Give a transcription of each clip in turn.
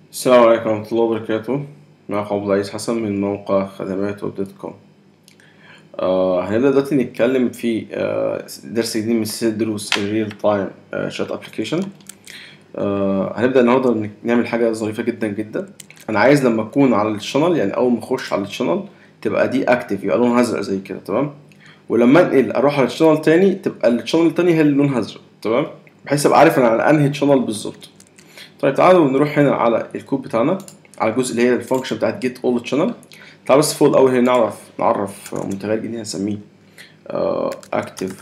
السلام عليكم ورحمة الله وبركاته معكم عبد العزيز حسن من موقع خدمات ويب دوت كوم آه هنبدأ دلوقتي نتكلم في آه درس جديد من سلسلة دروس الريل تايم شات ابلكيشن هنبدأ النهاردة ن- نعمل حاجة ظريفة جدا جدا أنا عايز لما أكون على الشانل يعني أول ما أخش على الشانل تبقى دي أكتف يبقى لونها أزرق زي كده تمام ولما أنقل أروح على الشانل تاني تبقى الشانل التاني هي اللي لونها أزرق تمام بحيث أبقى عارف أنا على أنهي شانل بالظبط طيب تعالوا نروح هنا على الكود بتاعنا على الجزء اللي هي الفانكشن بتاعت جيت اول channel تعالوا بس فوق الاول هنا نعرف نعرف متغير جديد هنسميه اكتف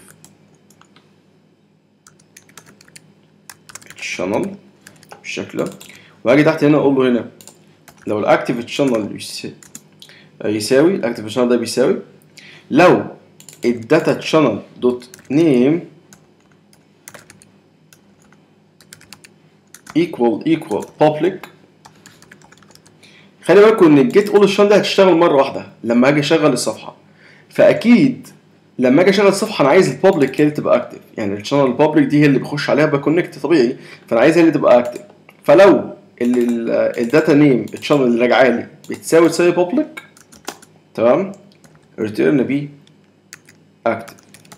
channel بالشكل ده وهاجي تحت هنا اقول له هنا لو الاكتف channel يس- يساوي الاكتف channel ده بيساوي لو الداتا channel دوت نيم equal equal public خلي بالكم ان الجيت اول الشان ده هتشتغل مره واحده لما اجي اشغل الصفحه فاكيد لما اجي اشغل الصفحه انا عايز البابليك هي اللي تبقى اكتف يعني الشانل البابليك دي هي اللي بخش عليها بكونكت طبيعي فانا عايزها اللي تبقى اكتف فلو الداتا نيم الشانل اللي راجعه لي بتساوي تساوي بابليك تمام ريتيرن بي اكتف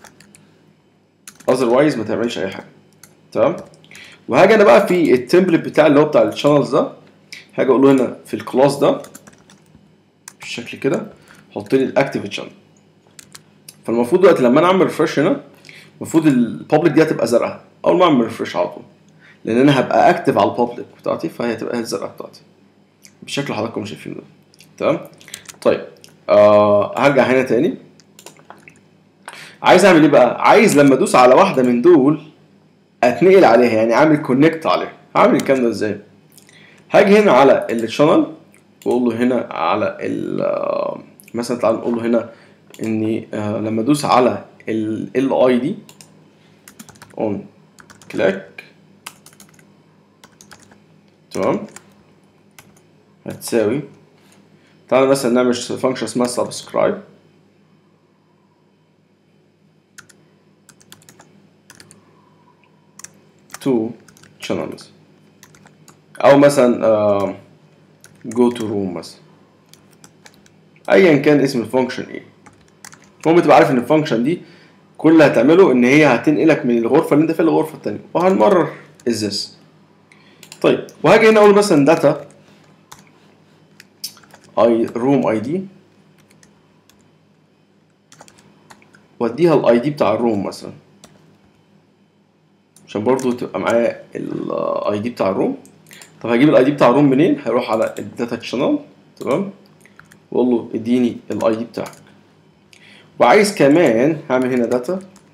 اذروايز ما تعملش اي حاجه تمام وهاجي انا بقى في التمبلت بتاع اللي هو بتاع الشانلز ده هاجي اقول له هنا في الكلاس ده بالشكل كده حط لي الاكتيف شانل فالمفروض دلوقتي لما انا اعمل ريفرش هنا المفروض البابليك دي هتبقى زرقاء اول ما اعمل ريفرش على طول لان انا هبقى اكتف على البابليك بتاعتي فهي هتبقى هي الزرقاء بتاعتي بالشكل اللي حضراتكم شايفينه ده تمام طيب آه هرجع هنا تاني عايز اعمل ايه بقى عايز لما ادوس على واحده من دول اتنقل عليها يعني اعمل كونكت عليها هعمل الكلام ده ازاي هاجي هنا على الشانل واقول له هنا على ال آه، مثلا تعال نقول له هنا اني آه، لما ادوس على ال اي دي اون كليك تمام هتساوي تعال مثلا نعمل فانكشن اسمها سبسكرايب تو channels او مثلا جو تو روم مثلا ايا كان اسم الفانكشن ايه المهم تبقى عارف ان الفانكشن دي كل اللي هتعمله ان هي هتنقلك من الغرفه اللي انت فيها للغرفه الثانيه وهنمرر ازاز طيب وهاجي هنا اقول مثلا داتا اي روم اي دي واديها الاي دي بتاع الروم مثلا عشان برضو تبقى معايا الاي دي بتاع الروم طب هجيب الاي دي بتاع الروم منين هروح على الداتا شانل تمام واقول له اديني الاي دي بتاعك وعايز كمان هعمل هنا داتا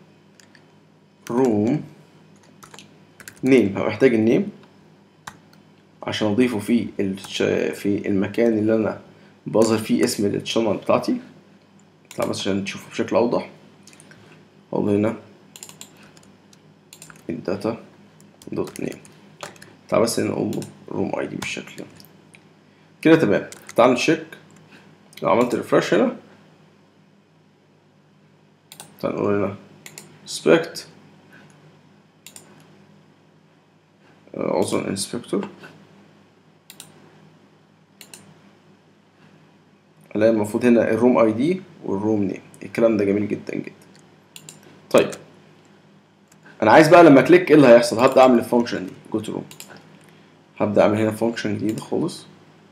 روم نيم هبقى محتاج النيم عشان اضيفه في الش... في المكان اللي انا بظهر فيه اسم الشانل بتاعتي تعال بس عشان تشوفه بشكل اوضح اقول له هنا الداتا دوت نيم تعال بس هنا نقول له روم اي دي بالشكل ده كده تمام تعال نشيك لو عملت ريفرش هنا تعال نقول هنا inspect عذرا انسبكتور الاقي المفروض هنا الروم اي دي والروم نيم الكلام ده جميل جدا جدا طيب انا عايز بقى لما كليك ايه اللي هيحصل هبدا اعمل الفانكشن دي جو تو روم هبدا اعمل هنا فانكشن جديد خالص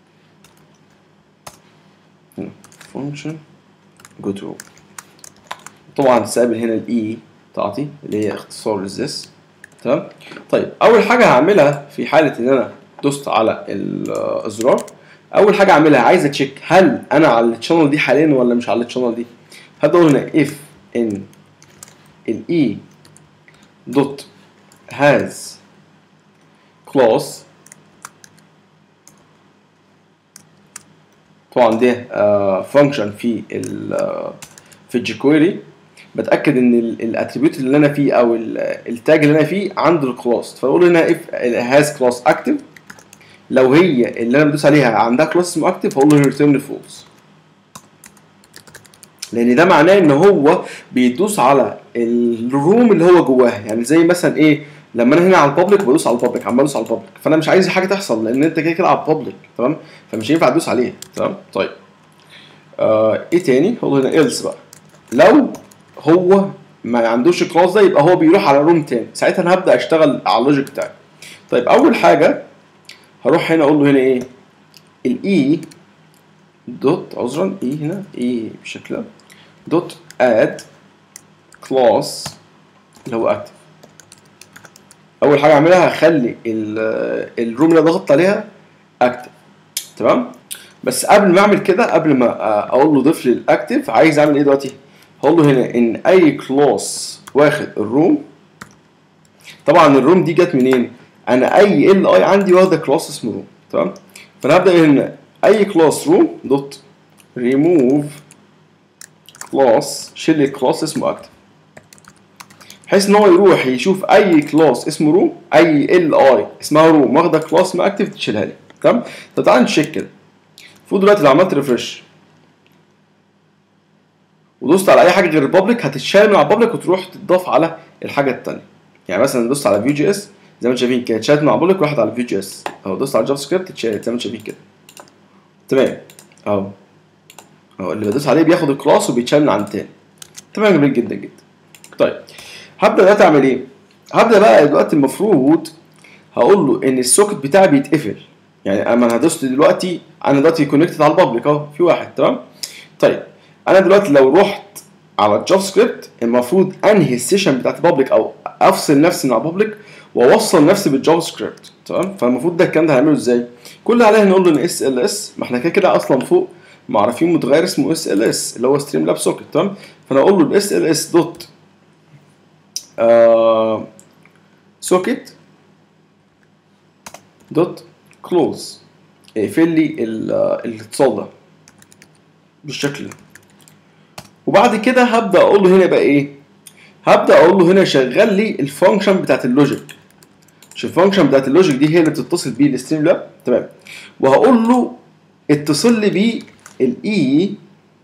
هنا فانكشن جو تو روم طبعا تستقبل هنا الاي بتاعتي اللي هي اختصار للزس تمام طيب اول حاجه هعملها في حاله ان انا دوست على ال- الزرار اول حاجه اعملها عايز اتشيك هل انا على الشانل دي حاليا ولا مش على الشانل دي هبدا اقول هنا if ان الاي دوت has class طبعا ده فانكشن في ال آه، في الجيكويري بتاكد ان الاتريبيوت اللي انا فيه او التاج اللي انا فيه عنده الكلاس فاقول هنا if has class active لو هي اللي انا بدوس عليها عندها كلاس اسمه active هقول له return false لان ده معناه ان هو بيدوس على الروم اللي هو جواها يعني زي مثلا ايه لما انا هنا على البابليك بدوس على البابليك عمال ادوس على البابليك فانا مش عايز حاجه تحصل لان انت كده كده على البابليك تمام فمش هينفع ادوس عليه تمام طيب آه ايه تاني هو هنا ايلس بقى لو هو ما عندوش الكلاس ده يبقى هو بيروح على روم تاني ساعتها انا هبدا اشتغل على اللوجيك بتاعي طيب اول حاجه هروح هنا اقول له هنا ايه الاي دوت عذرا اي هنا اي بالشكل ده دوت اد كلاس اللي هو اكتف اول حاجه اعملها هخلي الروم اللي ضغطت عليها اكتف تمام بس قبل ما اعمل كده قبل ما اقول له ضيف لي الاكتف عايز اعمل ايه دلوقتي هقول له هنا ان اي كلاس واخد الروم طبعا الروم دي جت منين انا اي ال اي عندي واخده كلاس اسمه روم تمام فانا هبدا هنا اي كلاس روم دوت ريموف كلاس شيل الكلاس اسمه اكتف بحيث ان هو يروح يشوف اي كلاس اسمه روم اي ال اي اسمها روم واخده كلاس اسمها اكتف تشيلها لي تمام طب تعالى نشيك كده المفروض دلوقتي لو عملت ريفرش ودوست على اي حاجه غير البابليك هتتشال من على البابليك وتروح تضاف على الحاجه الثانيه يعني مثلا دوست على فيو جي اس زي ما انتم شايفين كده اتشالت من على البابليك وراحت على فيو جي اس اهو دوست على جافا سكريبت اتشالت زي ما انتم شايفين كده تمام اهو اهو اللي بدوس عليه بياخد الكلاس وبيتشال من عند تاني تمام جميل جدا جدا طيب هبدا دلوقتي اعمل ايه؟ هبدا بقى دلوقتي المفروض هقول له ان السوكت بتاعي بيتقفل يعني اما هدوس دلوقتي انا دلوقتي كونكتد على البابليك اهو في واحد تمام طيب انا دلوقتي لو رحت على الجافا سكريبت المفروض انهي السيشن بتاعت البابليك او افصل نفسي من البابليك واوصل نفسي بالجافا سكريبت تمام فالمفروض ده الكلام ده هنعمله ازاي كل اللي علينا نقول له ان اس ال اس ما احنا كده كده اصلا فوق معرفين متغير اسمه اس ال اس اللي هو ستريم لاب سوكت تمام فانا اقول له الاس ال اس دوت سوكت دوت كلوز اقفل لي الاتصال ده بالشكل ده وبعد كده هبدا اقول له هنا بقى ايه هبدا اقول له هنا شغل لي الفانكشن بتاعت اللوجيك مش الفانكشن بتاعت اللوجيك دي هي اللي بتتصل بيه الستريم لاب تمام وهقول له اتصل لي بيه الاي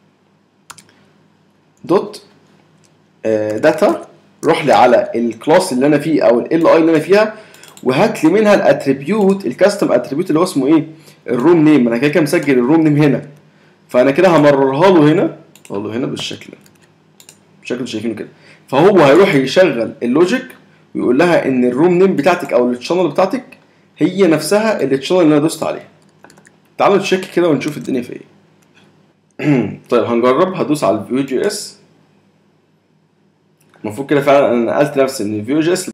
دوت داتا روح لي على الكلاس اللي انا فيه او ال اي اللي انا فيها وهات لي منها الاتريبيوت الكاستم اتريبيوت اللي هو اسمه ايه الروم نيم انا كده كده مسجل الروم نيم هنا فانا كده همررها له هنا اقول له هنا بالشكل ده بالشكل اللي شايفينه كده فهو هيروح يشغل اللوجيك ويقول لها ان الروم نيم بتاعتك او التشانل بتاعتك هي نفسها التشانل اللي انا دوست عليها تعالوا نتشيك كده ونشوف الدنيا في ايه طيب هنجرب هدوس على الفيو جي اس المفروض كده فعلا انا نقلت نفسي من الفيو جي اس